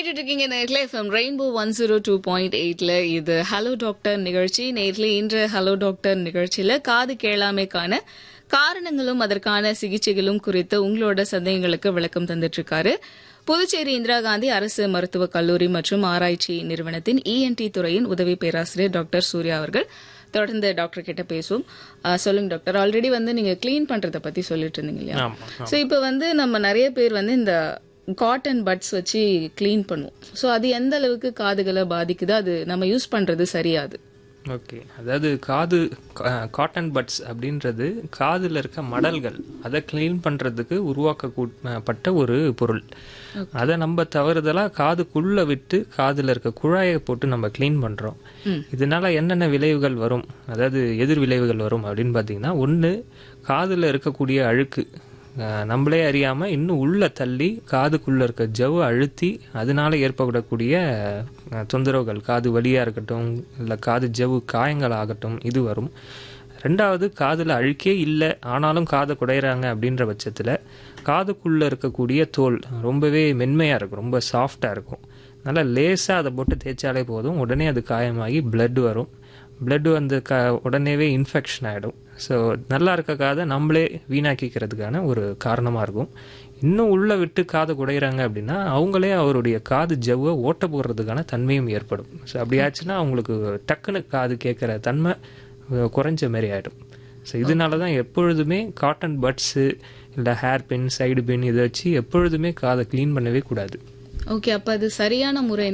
கேட்டுட்டு இருக்கீங்க நேர்ல FM rainbow one zero two point எயிட்ல இது ஹலோ டாக்டர் நிகழ்ச்சி நேர்ல இன்று ஹலோ டாக்டர் நிகழ்ச்சியில காது கேளாமைக்கான காரணங்களும் அதற்கான சிகிச்சைகளும் குறித்து உங்களோட சந்தேகங்களுக்கு விளக்கம் தந்துட்டு இருக்காரு புதுச்சேரி இந்திரா காந்தி அரசு மருத்துவக் கல்லூரி மற்றும் ஆராய்ச்சி நிறுவனத்தின் இஎன்டி துறையின் உதவி பேராசிரியர் டாக்டர் சூர்யா அவர்கள் தொடர்ந்து டாக்டர் கிட்ட பேசுவோம் அஹ், சொல்லுங்க டாக்டர் ஆல்ரெடி வந்து நீங்க க்ளீன் பண்றத பத்தி சொல்லிட்டு இருந்தீங்க இல்லையா ஆமா ஸோ இப்போ வந்து நம்ம நிறைய பேர் வந்து இந்த காட்டன் பட்ஸ் வச்சு க்ளீன் பண்ணுவோம் ஸோ அது எந்த அளவுக்கு காதுகளை பாதிக்குது அது நம்ம யூஸ் பண்றது சரியாது ஓகே அதாவது காது காட்டன் பட்ஸ் அப்படின்றது காதில் இருக்க மடல்கள் அதை க்ளீன் பண்ணுறதுக்கு உருவாக்கப்பட்ட ஒரு பொருள் அதை நம்ம தவறுதலாக காதுக்குள்ளே விட்டு காதில் இருக்க குழாயை போட்டு நம்ம க்ளீன் பண்ணுறோம் இதனால என்னென்ன விளைவுகள் வரும் அதாவது எதிர் விளைவுகள் வரும் அப்படின்னு பார்த்தீங்கன்னா ஒன்று காதில் இருக்கக்கூடிய அழுக்கு அஹ், நம்மளே அறியாமல் இன்னும் உள்ள தள்ளி காதுக்குள்ளே இருக்க ஜவ்வு அழுத்தி அதனால ஏற்படக்கூடிய அஹ், தொந்தரவுகள் காது வலியாக இருக்கட்டும் இல்லை காது ஜவ்வு காயங்கள் ஆகட்டும் இது வரும் ரெண்டாவது காதில் அழுக்கே இல்லை ஆனாலும் காதை குடையிறாங்க அப்படின்ற பட்சத்தில் காதுக்குள்ளே இருக்கக்கூடிய தோல் ரொம்பவே மென்மையாக இருக்கும் ரொம்ப சாஃப்டாக இருக்கும் நல்லா லேசாக அதை போட்டு தேய்ச்சாலே போதும் உடனே அது காயமாகி blood வரும் blood வந்து க உடனேவே இன்ஃபெக்ஷன் ஆகிடும் ஸோ நல்லா இருக்க காதை நம்மளே வீணாக்கிக்கிறதுக்கான ஒரு காரணமாக இருக்கும் இன்னும் உள்ளே விட்டு காதை குடையிறாங்க அப்படின்னா அவங்களே அவருடைய காது ஜவ்வை ஓட்ட போடுறதுக்கான தன்மையும் ஏற்படும் ஸோ அப்படி ஆச்சுன்னா அவங்களுக்கு டக்குன்னு காது கேட்குற தன்மை அஹ், குறைஞ்ச மாதிரி ஆகிடும் ஸோ இதனால தான் எப்பொழுதுமே காட்டன் பட்ஸு இல்லை ஹேர் பின் சைடு பின் இதை வச்சு எப்பொழுதுமே காதை க்ளீன் பண்ணவே கூடாது ஓகே அப்ப அது சரியான முறை